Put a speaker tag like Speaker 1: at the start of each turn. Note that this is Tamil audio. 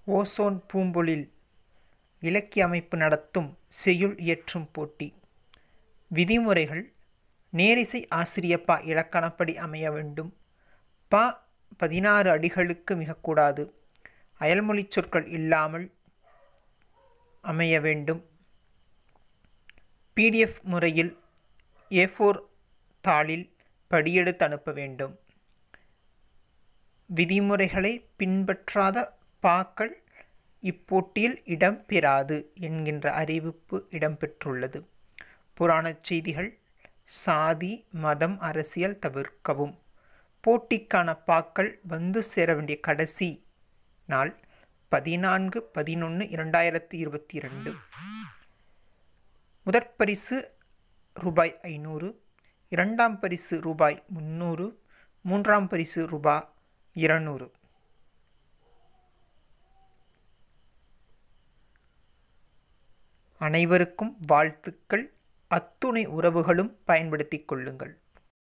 Speaker 1: ஓசோன் பூம்பொழில் இலக்கிய அமைப்பு நடத்தும் செய்யுள் இயற்றும் போட்டி விதிமுறைகள் நேரிசை ஆசிரியப்பா இலக்கணப்படி அமைய வேண்டும் ப பதினாறு அடிகளுக்கு மிகக்கூடாது அயல்மொழிச் சொற்கள் இல்லாமல் அமைய வேண்டும் பிடிஎஃப் முறையில் ஏ ஃபோர் தாளில் படியெடுத்து அனுப்ப வேண்டும் விதிமுறைகளை பின்பற்றாத பாக்கள் இப்போட்டியில் இடம்பெறாது என்கின்ற அறிவிப்பு இடம்பெற்றுள்ளது புராணச் செய்திகள் சாதி மதம் அரசியல் தவிர்க்கவும் போட்டிக்கான பாக்கள் வந்து சேர வேண்டிய கடைசி நாள் பதினான்கு பதினொன்று இரண்டாயிரத்தி இருபத்தி ரெண்டு முதற் பரிசு ரூபாய் ஐநூறு இரண்டாம் பரிசு ரூபாய் முந்நூறு மூன்றாம் பரிசு ரூபாய் இருநூறு அனைவருக்கும் வாழ்த்துக்கள் அத்துணை உறவுகளும் பயன்படுத்திக் கொள்ளுங்கள்